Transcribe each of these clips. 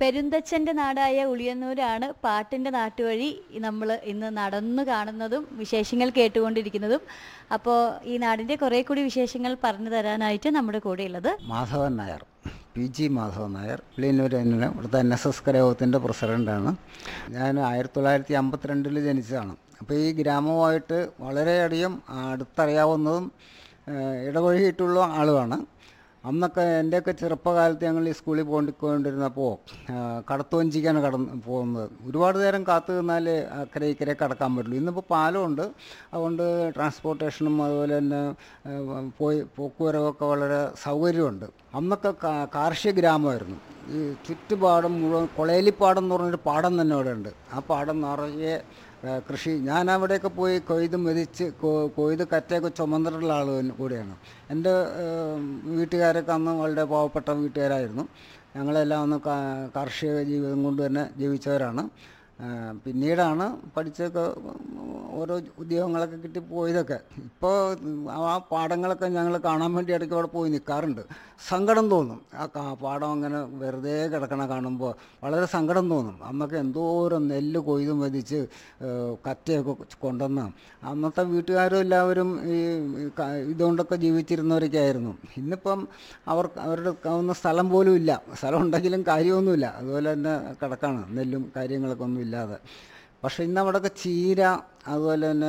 പെരുന്തച്ഛൻ്റെ നാടായ ഉളിയന്നൂരാണ് പാട്ടിൻ്റെ നാട്ടുവഴി നമ്മൾ ഇന്ന് നടന്നു കാണുന്നതും വിശേഷങ്ങൾ കേട്ടുകൊണ്ടിരിക്കുന്നതും അപ്പോൾ ഈ നാടിൻ്റെ കുറേ കൂടി വിശേഷങ്ങൾ പറഞ്ഞു തരാനായിട്ട് നമ്മുടെ കൂടെയുള്ളത് മാധവൻ നായർ പി ജി മാധവൻ നായർ പുള്ളിയന്നൂർ തന്നെ ഇവിടുത്തെ എൻ എസ് എസ് കരയോഗത്തിൻ്റെ പ്രസിഡൻ്റാണ് ഞാൻ ആയിരത്തി തൊള്ളായിരത്തി അമ്പത്തിരണ്ടിൽ ജനിച്ചതാണ് അപ്പോൾ ഈ ഗ്രാമവുമായിട്ട് വളരെയധികം അടുത്തറിയാവുന്നതും ഏഹ്, ഇടപഴകിയിട്ടുള്ള ആളുമാണ് അന്നൊക്കെ എൻ്റെയൊക്കെ ചെറുപ്പകാലത്ത് ഞങ്ങൾ ഈ സ്കൂളിൽ പോയിക്കൊണ്ടിരുന്നപ്പോൾ കടത്തുവഞ്ചിക്കാണ് കടന്ന് പോകുന്നത് ഒരുപാട് നേരം കാത്തു നിന്നാൽ അക്കരെ ഇക്കരെ കടക്കാൻ പറ്റുള്ളൂ ഇന്നിപ്പോൾ പാലമുണ്ട് അതുകൊണ്ട് ട്രാൻസ്പോർട്ടേഷനും അതുപോലെ തന്നെ ആ, പോയി പോക്കുവരവൊക്കെ വളരെ സൗകര്യമുണ്ട് അന്നൊക്കെ കാ- കാർഷിക ഗ്രാമമായിരുന്നു ഈ ചുറ്റുപാടും മുഴുവൻ കൊളേലിപ്പാടം എന്ന് പറഞ്ഞൊരു പാടം തന്നെ ഇവിടെ ഉണ്ട് ആ പാടം നിറയെ ആ, കൃഷി ഞാൻ അവിടെയൊക്കെ പോയി കൊയ്ത് മെതിച്ച് കൊ- കൊയ്ത് കറ്റയൊക്കെ ചുമന്നിട്ടുള്ള ആൾ കൂടിയാണ് എൻ്റെ ആ, വീട്ടുകാരൊക്കെ അന്ന് വളരെ പാവപ്പെട്ട വീട്ടുകാരായിരുന്നു ഞങ്ങളെല്ലാം അന്ന് കാ- കാർഷിക ജീവിതം കൊണ്ട് തന്നെ ജീവിച്ചവരാണ് ആ, പിന്നീടാണ് പഠിച്ചൊക്കെ ഓരോ ഉദ്യോഗങ്ങളൊക്കെ കിട്ടി പോയതൊക്കെ ഇപ്പോൾ ആ പാടങ്ങളൊക്കെ ഞങ്ങൾ കാണാൻ വേണ്ടി ഇടയ്ക്ക് അവിടെ പോയി നിൽക്കാറുണ്ട് സങ്കടം തോന്നും ആ കാ- പാടം അങ്ങനെ വെറുതെ കിടക്കണ കാണുമ്പോൾ വളരെ സങ്കടം തോന്നും അന്നൊക്കെ എന്തോരം നെല്ല് കൊയ്തും വധിച്ച് കറ്റയൊക്കെ കൊണ്ടുവന്ന് അന്നത്തെ വീട്ടുകാരും എല്ലാവരും ഈ ഈ ക- ഇതുകൊണ്ടൊക്കെ ജീവിച്ചിരുന്നവരൊക്കെ ആയിരുന്നു ഇന്നിപ്പം അവർ അവരുടെ ഒന്നും സ്ഥലം പോലും ഇല്ല സ്ഥലം ഉണ്ടെങ്കിലും കാര്യമൊന്നുമില്ല അതുപോലെ തന്നെ കിടക്കാണ് നെല്ലും കാര്യങ്ങളൊക്കെ ഒന്നും ഇല്ലാതെ പക്ഷേ ഇന്ന് അവിടെയൊക്കെ ചീര അതുപോലെ തന്നെ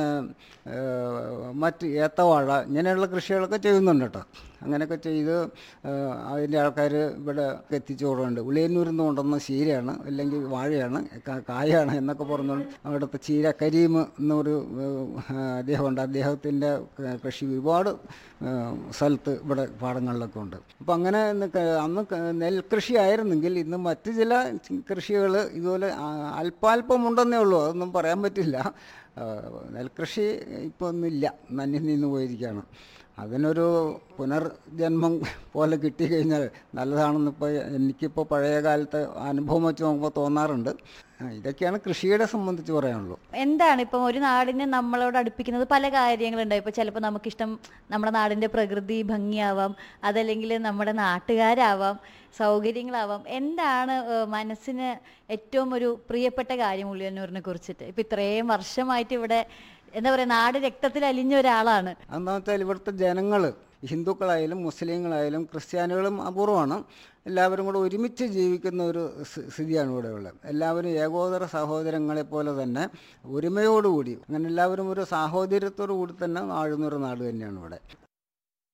ഏഹ്, മറ്റ് ഏത്തവാഴ ഇങ്ങനെയുള്ള കൃഷികളൊക്കെ ചെയ്യുന്നുണ്ട് കേട്ടോ അങ്ങനെയൊക്കെ ചെയ്ത് ഏഹ്, അതിൻ്റെ ആൾക്കാർ ഇവിടെ എത്തിച്ചു കൊടുക്കുന്നുണ്ട് ഉളിയന്നൂരിൽ നിന്ന് കൊണ്ടുവന്ന ചീരയാണ് അല്ലെങ്കിൽ വാഴയാണ് കാ- കായാണ് എന്നൊക്കെ പറഞ്ഞുകൊണ്ട് അവിടുത്തെ ചീര കരീം എന്നൊരു ഏഹ്, അദ്ദേഹമുണ്ട് അദ്ദേഹത്തിൻ്റെ കൃഷി ഒരുപാട് ഏഹ്, സ്ഥലത്ത് ഇവിടെ പാടങ്ങളിലൊക്കെ ഉണ്ട് അപ്പം അങ്ങനെ ഇന്ന് ക- അന്ന് ക- നെൽകൃഷി ആയിരുന്നെങ്കിൽ ഇന്ന് മറ്റ് ചില കൃഷികൾ ഇതുപോലെ ആ- അല്പാൽപ്പം ഉണ്ടെന്നേ ഉള്ളൂ അതൊന്നും പറയാൻ പറ്റില്ല ആ, നെൽകൃഷി ഇപ്പോൾ ഒന്നുമില്ല നന്ദി നിന്ന് പോയിരിക്കുകയാണ് അതിനൊരു പുനർജന്മം പോലെ കിട്ടിക്കഴിഞ്ഞാൽ നല്ലതാണെന്ന് ഇപ്പോൾ എനിക്കിപ്പോൾ പഴയ കാലത്തെ അനുഭവം വെച്ച് നോക്കുമ്പോൾ തോന്നാറുണ്ട് ആ, ഇതൊക്കെയാണ് കൃഷിയെ സംബന്ധിച്ച് പറയാനുള്ളൂ എന്താണ് ഇപ്പം ഒരു നാടിനെ നമ്മളോട് അടുപ്പിക്കുന്നത് പല കാര്യങ്ങളുണ്ട് ഇപ്പോൾ ചിലപ്പോൾ നമുക്കിഷ്ടം നമ്മുടെ നാടിൻ്റെ പ്രകൃതി ഭംഗിയാവാം അതല്ലെങ്കിൽ നമ്മുടെ നാട്ടുകാരാവാം സൗകര്യങ്ങളാവാം എന്താണ് ഏഹ്, മനസ്സിന് ഏറ്റവും ഒരു പ്രിയപ്പെട്ട കാര്യം ഉള്ളിയന്നൂരിനെ കുറിച്ചിട്ട് ഇപ്പം ഇത്രയും വർഷമായിട്ട് ഇവിടെ എന്താ പറയുക നാട് രക്തത്തിൽ അലിഞ്ഞ ഒരാളാണ് അതെന്താ വെച്ചാൽ ഇവിടുത്തെ ജനങ്ങൾ ഹിന്ദുക്കളായാലും മുസ്ലിങ്ങളായാലും ക്രിസ്ത്യാനികളും അപൂർവമാണ് എല്ലാവരും കൂടെ ഒരുമിച്ച് ജീവിക്കുന്ന ഒരു സ്ഥി- സ്ഥിതിയാണ് ഇവിടെ ഉള്ളത് എല്ലാവരും ഏകോദര സഹോദരങ്ങളെ പോലെ തന്നെ ഒരുമയോടുകൂടി അങ്ങനെ എല്ലാവരും ഒരു സാഹോദര്യത്തോടു കൂടി തന്നെ വാഴുന്ന ഒരു നാട് തന്നെയാണ് ഇവിടെ